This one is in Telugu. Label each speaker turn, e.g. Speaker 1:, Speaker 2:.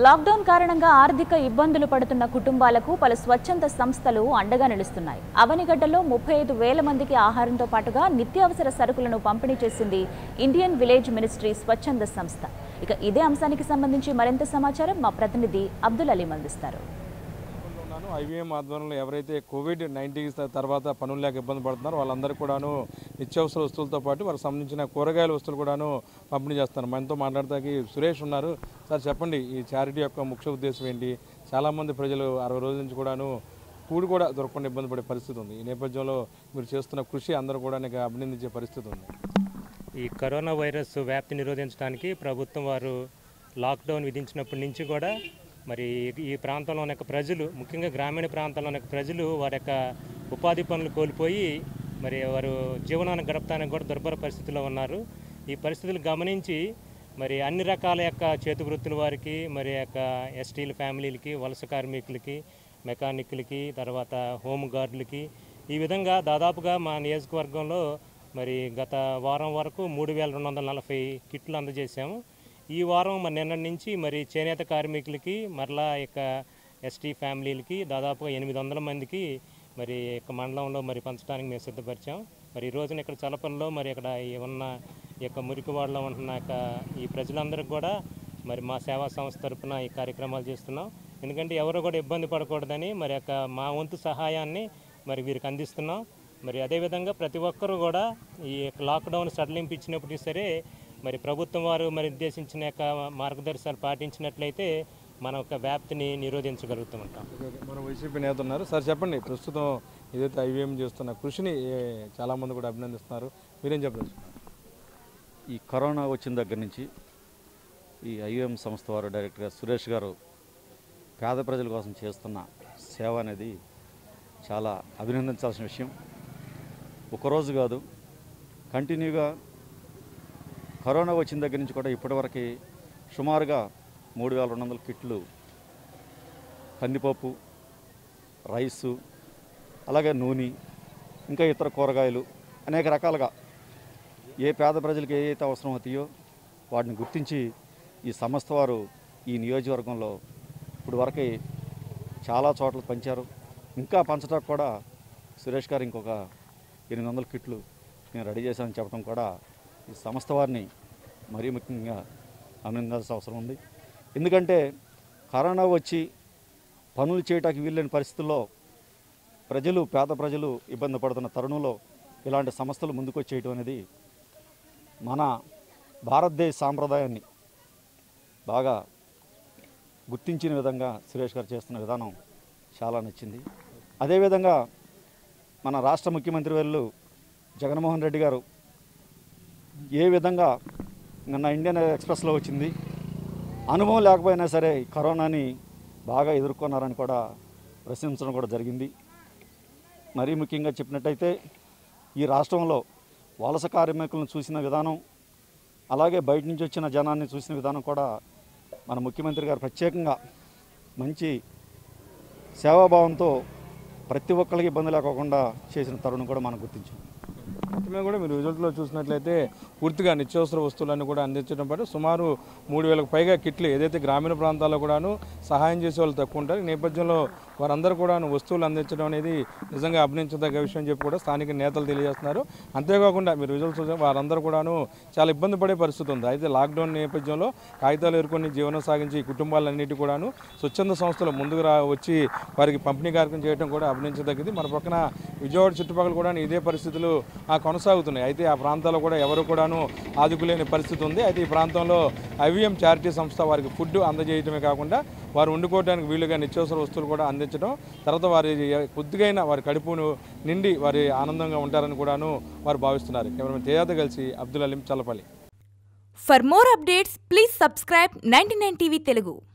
Speaker 1: లాక్డౌన్ కారణంగా ఆర్థిక ఇబ్బందులు పడుతున్న కుటుంబాలకు పలు స్వచ్ఛంద సంస్థలు అండగా నిలుస్తున్నాయి అవనిగడ్డలో ముప్పై ఐదు వేల మందికి ఆహారంతో పాటుగా నిత్యావసర సరుకులను పంపిణీ చేసింది ఇండియన్ విలేజ్ మినిస్ట్రీ స్వచ్ఛంద సంస్థ ఇక ఇదే అంశానికి సంబంధించి మరింత సమాచారం మా ప్రతినిధి అబ్దుల్ అలీం అందిస్తారు
Speaker 2: ఉన్నాను ఐవీఎం ఆధ్వర్యంలో ఎవరైతే కోవిడ్ నైన్టీన్ తర్వాత పనులు లేక ఇబ్బంది పడుతున్నారో వాళ్ళందరూ కూడాను నిత్యావసర వస్తువులతో పాటు వారికి సంబంధించిన కూరగాయల వస్తువులు కూడాను పంపిణీ చేస్తున్నారు మనతో మాట్లాడటానికి సురేష్ ఉన్నారు సార్ చెప్పండి ఈ చారిటీ యొక్క ముఖ్య ఉద్దేశం ఏంటి చాలామంది ప్రజలు అరవై రోజుల నుంచి కూడాను కూడి కూడా దొరకకుండా ఇబ్బంది పడే పరిస్థితి ఉంది ఈ నేపథ్యంలో మీరు చేస్తున్న కృషి అందరూ కూడా నీకు అభినందించే పరిస్థితి ఉంది
Speaker 3: ఈ కరోనా వైరస్ వ్యాప్తి నిరోధించడానికి ప్రభుత్వం వారు లాక్డౌన్ విధించినప్పటి నుంచి కూడా మరి ఈ ప్రాంతంలో ఉన్న యొక్క ప్రజలు ముఖ్యంగా గ్రామీణ ప్రాంతంలో ఉన్న యొక్క ప్రజలు వారి యొక్క ఉపాధి పనులు కోల్పోయి మరి వారు జీవనాన్ని గడపడానికి కూడా దుర్భర పరిస్థితిలో ఉన్నారు ఈ పరిస్థితులు గమనించి మరి అన్ని రకాల యొక్క చేతి వృత్తుల వారికి మరి యొక్క ఎస్టీల ఫ్యామిలీలకి వలస కార్మికులకి మెకానిక్లకి తర్వాత హోమ్ గార్డులకి ఈ విధంగా దాదాపుగా మా నియోజకవర్గంలో మరి గత వారం వరకు మూడు వేల రెండు వందల నలభై కిట్లు అందజేశాము ఈ వారం మరి నిన్నటి నుంచి మరి చేనేత కార్మికులకి మరలా ఇక ఎస్టీ ఫ్యామిలీలకి దాదాపుగా ఎనిమిది వందల మందికి మరి ఇక మండలంలో మరి పంచడానికి మేము సిద్ధపరిచాం మరి ఈ రోజున ఇక్కడ చలపల్లిలో మరి ఇక్కడ ఈ ఉన్న ఈ యొక్క మురికివాడలో ఉంటున్న యొక్క ఈ ప్రజలందరికీ కూడా మరి మా సేవా సంస్థ తరపున ఈ కార్యక్రమాలు చేస్తున్నాం ఎందుకంటే ఎవరు కూడా ఇబ్బంది పడకూడదని మరి యొక్క మా వంతు సహాయాన్ని మరి వీరికి అందిస్తున్నాం మరి అదేవిధంగా ప్రతి ఒక్కరూ కూడా ఈ యొక్క లాక్డౌన్ సడలింపు ఇచ్చినప్పటికీ సరే మరి ప్రభుత్వం వారు మరి నిర్దేశించిన యొక్క మార్గదర్శకాలు పాటించినట్లయితే మన యొక్క వ్యాప్తిని నిరోధించగలుగుతూ ఉంటాం
Speaker 2: మన వైసీపీ నేత ఉన్నారు సార్ చెప్పండి ప్రస్తుతం ఏదైతే ఐవీఎం చేస్తున్న కృషిని ఏ- చాలామంది కూడా అభినందిస్తున్నారు మీరేం చెప్పదలుచుకున్నారు
Speaker 4: ఈ కరోనా వచ్చిన దగ్గర నుంచి ఈ ఐఎం సంస్థ వారు డైరెక్టర్గా సురేష్ గారు పేద ప్రజల కోసం చేస్తున్న సేవ అనేది చాలా అభినందించాల్సిన విషయం ఒకరోజు కాదు కంటిన్యూగా కరోనా వచ్చిన దగ్గర నుంచి కూడా ఇప్పటివరకు సుమారుగా మూడు వేల రెండు వందల కిట్లు కందిపప్పు రైసు అలాగే నూనె ఇంకా ఇతర కూరగాయలు అనేక రకాలుగా ఏ పేద ప్రజలకు ఏ అయితే అవసరం అవుతాయో వాటిని గుర్తించి ఈ సంస్థ వారు ఈ నియోజకవర్గంలో ఇప్పుడు వరకు చాలా చోట్ల పంచారు ఇంకా పంచడానికి కూడా సురేష్ గారు ఇంకొక ఎనిమిది వందల కిట్లు నేను రెడీ చేశానని చెప్పడం కూడా ఈ సంస్థ వారిని మరీ ముఖ్యంగా అభినందించాల్సిన అవసరం ఉంది ఎందుకంటే కరోనా వచ్చి పనులు చేయటానికి వీల్లేని పరిస్థితుల్లో ప్రజలు పేద ప్రజలు ఇబ్బంది పడుతున్న తరుణంలో ఇలాంటి సంస్థలు ముందుకు చేయటం అనేది మన భారతదేశ సాంప్రదాయాన్ని బాగా గుర్తించిన విధంగా సురేష్ గారు చేస్తున్న విధానం చాలా నచ్చింది అదేవిధంగా మన రాష్ట్ర ముఖ్యమంత్రి వర్యులు జగన్మోహన్ రెడ్డి గారు ఏ విధంగా నిన్న ఇండియన్ ఎక్స్ప్రెస్లో వచ్చింది అనుభవం లేకపోయినా సరే ఈ కరోనాని బాగా ఎదుర్కొన్నారని కూడా ప్రశ్నించడం కూడా జరిగింది మరీ ముఖ్యంగా చెప్పినట్టయితే ఈ రాష్ట్రంలో వలస కార్మికులను చూసిన విధానం అలాగే బయట నుంచి వచ్చిన జనాన్ని చూసిన విధానం కూడా మన ముఖ్యమంత్రి గారు ప్రత్యేకంగా మంచి సేవాభావంతో ప్రతి ఒక్కరికి ఇబ్బంది లేకోకుండా చేసిన తరుణం కూడా మనం గుర్తించాం
Speaker 2: మొత్తమే కూడా మీరు రిజల్ట్లో చూసినట్లయితే పూర్తిగా నిత్యావసర వస్తువులన్నీ కూడా అందించడం పాటు సుమారు మూడు వేలకు పైగా కిట్లు ఏదైతే గ్రామీణ ప్రాంతాల్లో కూడాను సహాయం చేసే వాళ్ళు తక్కువ ఉంటారు ఈ నేపథ్యంలో వారందరూ కూడా వస్తువులు అందించడం అనేది నిజంగా అభినంచదగ్గ విషయం చెప్పి కూడా స్థానిక నేతలు తెలియజేస్తున్నారు అంతేకాకుండా మీరు రిజల్ట్స్ చూసిన వారందరూ కూడాను చాలా ఇబ్బంది పడే పరిస్థితి ఉంది అయితే లాక్డౌన్ నేపథ్యంలో కాగితాలు ఎదుర్కొని జీవనం సాగించి ఈ కుటుంబాలన్నిటి కూడాను స్వచ్ఛంద సంస్థలు ముందుకు రా వచ్చి వారికి పంపిణీ కార్యక్రమం చేయడం కూడా అభినంచదగ్గది మన పక్కన విజయవాడ చుట్టుపక్కల కూడా ఇదే పరిస్థితులు ఆ కొనసాగుతున్నాయి అయితే ఆ ప్రాంతాల్లో కూడా ఎవరు కూడాను ఆదుకులేని పరిస్థితి ఉంది అయితే ఈ ప్రాంతంలో ఐవీఎం చారిటీ సంస్థ వారికి ఫుడ్ అందజేయడమే కాకుండా వారు వండుకోవడానికి వీలుగా నిత్యావసర వస్తువులు కూడా అందించడం తర్వాత వారి కొద్దిగైనా వారి కడుపును నిండి వారి ఆనందంగా ఉంటారని కూడాను వారు భావిస్తున్నారు కెమెరామెన్ తేజాతో కలిసి Abdul Aleem Challapalli
Speaker 5: For more updates, please subscribe 99 TV Telugu.